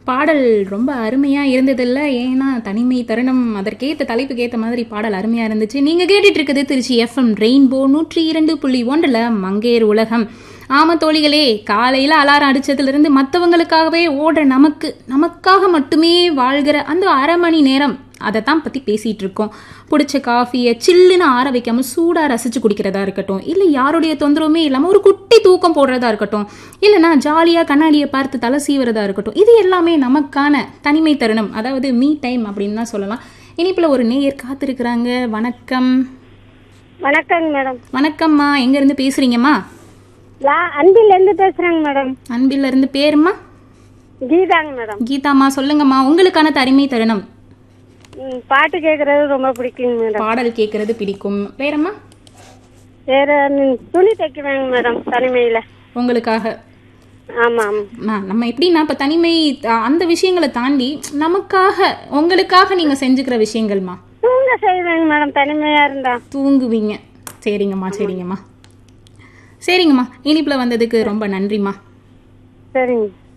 பாடல் ரொம்ப அருமையா இருந்ததில்ல ஏன்னா தனிமை தருணம் அதற்கேத்த தலைப்புக்கு ஏத்த மாதிரி பாடல் அருமையா இருந்துச்சு நீங்க கேட்டுட்டு இருக்குது திருச்சி எஃப்எம் ரெயின்போ நூற்றி இரண்டு புள்ளி ஒன்றுல மங்கையர் உலகம் ஆமா தோழிகளே காலையில அலாரம் அடிச்சதுல இருந்து மற்றவங்களுக்காகவே ஓடுற நமக்கு நமக்காக மட்டுமே வாழ்கிற அந்த அரை மணி நேரம் அதை தான் பற்றி பேசிகிட்டு இருக்கோம் பிடிச்ச காஃபியை சில்லுன்னு ஆற வைக்காம சூடாக ரசித்து குடிக்கிறதா இருக்கட்டும் இல்லை யாருடைய தொந்தரவுமே இல்லாமல் ஒரு குட்டி தூக்கம் போடுறதா இருக்கட்டும் இல்லைனா ஜாலியாக கண்ணாடியை பார்த்து தலை சீவுறதா இருக்கட்டும் இது எல்லாமே நமக்கான தனிமை தருணம் அதாவது மீ டைம் அப்படின்னு தான் சொல்லலாம் இனிப்பில் ஒரு நேயர் காத்திருக்கிறாங்க வணக்கம் வணக்கங்க மேடம் வணக்கம்மா எங்கேருந்து பேசுகிறீங்கம்மா நான் அன்பிலேருந்து பேசுகிறேங்க மேடம் அன்பில் இருந்து பேருமா கீதாங்க மேடம் கீதாம்மா சொல்லுங்கம்மா உங்களுக்கான தனிமை தருணம் ம், பாட்டு கேட்குறது ரொம்ப பிடிக்குங்க மேடம் பாடல் கேட்கறது பிடிக்கும் வேறம்மா வேற ம், துணி தைக்குவேங்க மேடம் தனிமையில் உங்களுக்காக ஆமாம் ஆமாம் அம்மா, நம்ம எப்படின்னா இப்போ தனிமை அ- அந்த விஷயங்களை தாண்டி நமக்காக உங்களுக்காக நீங்க செஞ்சுக்கிற விஷயங்கள்மா தூங்க செய்வேங்க மேடம் தனிமையாக இருந்தா தூங்குவீங்க சரிங்கம்மா சரிங்கம்மா சரிங்கம்மா இனிப்புல வந்ததுக்கு ரொம்ப நன்றிம்மா சரிங்க